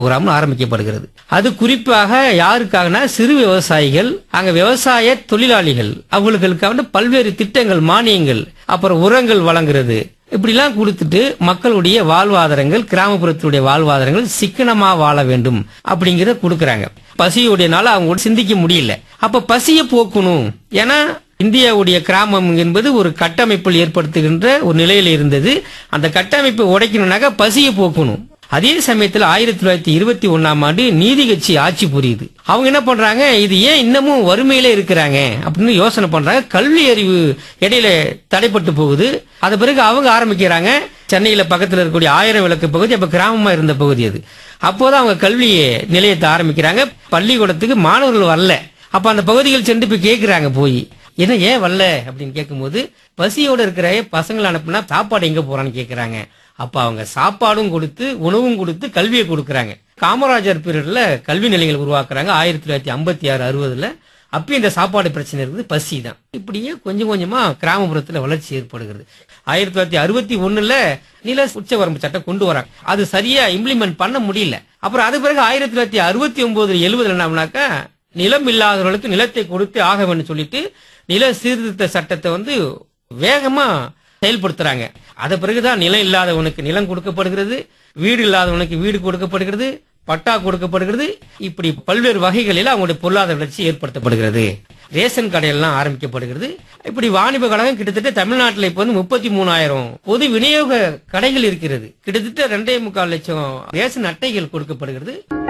program ஆரம்பிக்கப்படுகிறது அது குறிப்பாக யாருக்காகனா சிறு விவசாயிகள் அங்க விவசாய தொழிலாளிகள் அவங்களுக்காக பல்வேறு திட்டங்கள் மானியங்கள் அப்புறம் உரங்கள் வழங்குறது இப்படிலாம் கொடுத்துட்டு மக்களுடைய வாழ்வாதாரங்கள் கிராமப்புறத்துடைய வாழ்வாதாரங்கள் சிக்கனமா வாழ வேண்டும் அப்படிங்கறத கொடுக்கறாங்க பசியுடைய நாள் அவங்க கூட சிந்திக்க முடியல அப்ப பசியை போக்கணும் ஏன்னா இந்தியாவுடைய கிராமம் என்பது ஒரு கட்டமைப்பில் ஏற்படுத்துகின்ற ஒரு நிலையில இருந்தது அந்த கட்டமைப்பை உடைக்கணும்னாக்க பசியை போக்கணும் அதே சமயத்துல ஆயிரத்தி தொள்ளாயிரத்தி இருபத்தி ஒன்னாம் ஆண்டு நீதி கட்சி ஆட்சி புரியுது அவங்க என்ன பண்றாங்க இது ஏன் இன்னமும் வறுமையில இருக்கிறாங்க அப்படின்னு யோசனை பண்றாங்க கல்வி அறிவு இடையில தடைப்பட்டு போகுது அது பிறகு அவங்க ஆரம்பிக்கிறாங்க சென்னையில பக்கத்துல இருக்கக்கூடிய ஆயிரம் விளக்கு பகுதி அப்ப கிராமமா இருந்த பகுதி அது அப்போதான் அவங்க கல்வி நிலையத்தை ஆரம்பிக்கிறாங்க பள்ளிக்கூடத்துக்கு மாணவர்கள் வரல அப்ப அந்த பகுதிகள் சென்று போய் கேக்குறாங்க போய் என்ன ஏன் வரல அப்படின்னு கேட்கும்போது பசியோட இருக்கிற பசங்களை அனுப்புனா சாப்பாடு எங்க போறான்னு கேக்குறாங்க அப்ப அவங்க சாப்பாடும் கொடுத்து உணவும் கொடுத்து கல்வியை கொடுக்கறாங்க காமராஜர் பீரியட்ல கல்வி நிலையங்கள் உருவாக்குறாங்க ஆயிரத்தி தொள்ளாயிரத்தி ஐம்பத்தி ஆறு அறுபதுல அப்பயும் இந்த சாப்பாடு பிரச்சனை இருக்குது பசி தான் இப்படியே கொஞ்சம் கொஞ்சமா கிராமப்புறத்துல வளர்ச்சி ஏற்படுகிறது ஆயிரத்தி தொள்ளாயிரத்தி அறுபத்தி ஒண்ணுல நில உச்சவரம்பு சட்டம் கொண்டு வராங்க அது சரியா இம்ப்ளிமெண்ட் பண்ண முடியல அப்புறம் அது பிறகு ஆயிரத்தி தொள்ளாயிரத்தி அறுபத்தி ஒன்பது எழுபதுல என்னன்னாக்கா நிலம் இல்லாதவர்களுக்கு நிலத்தை கொடுத்து ஆக வேண்டும் சொல்லிட்டு நில சீர்திருத்த சட்டத்தை வந்து வேகமா செயல்படுத்துறாங்க அது பிறகுதான் நிலம் இல்லாதவனுக்கு நிலம் கொடுக்கப்படுகிறது வீடு இல்லாதவனுக்கு வீடு கொடுக்கப்படுகிறது பட்டா கொடுக்கப்படுகிறது இப்படி பல்வேறு வகைகளில் அவங்களுடைய பொருளாதார வளர்ச்சி ஏற்படுத்தப்படுகிறது ரேஷன் கடையெல்லாம் ஆரம்பிக்கப்படுகிறது இப்படி வாணிப கழகம் கிட்டத்தட்ட தமிழ்நாட்டில் இப்ப வந்து முப்பத்தி மூணாயிரம் பொது விநியோக கடைகள் இருக்கிறது கிட்டத்தட்ட ரெண்டே முக்கால் லட்சம் ரேஷன் அட்டைகள் கொடுக்கப்படுகிறது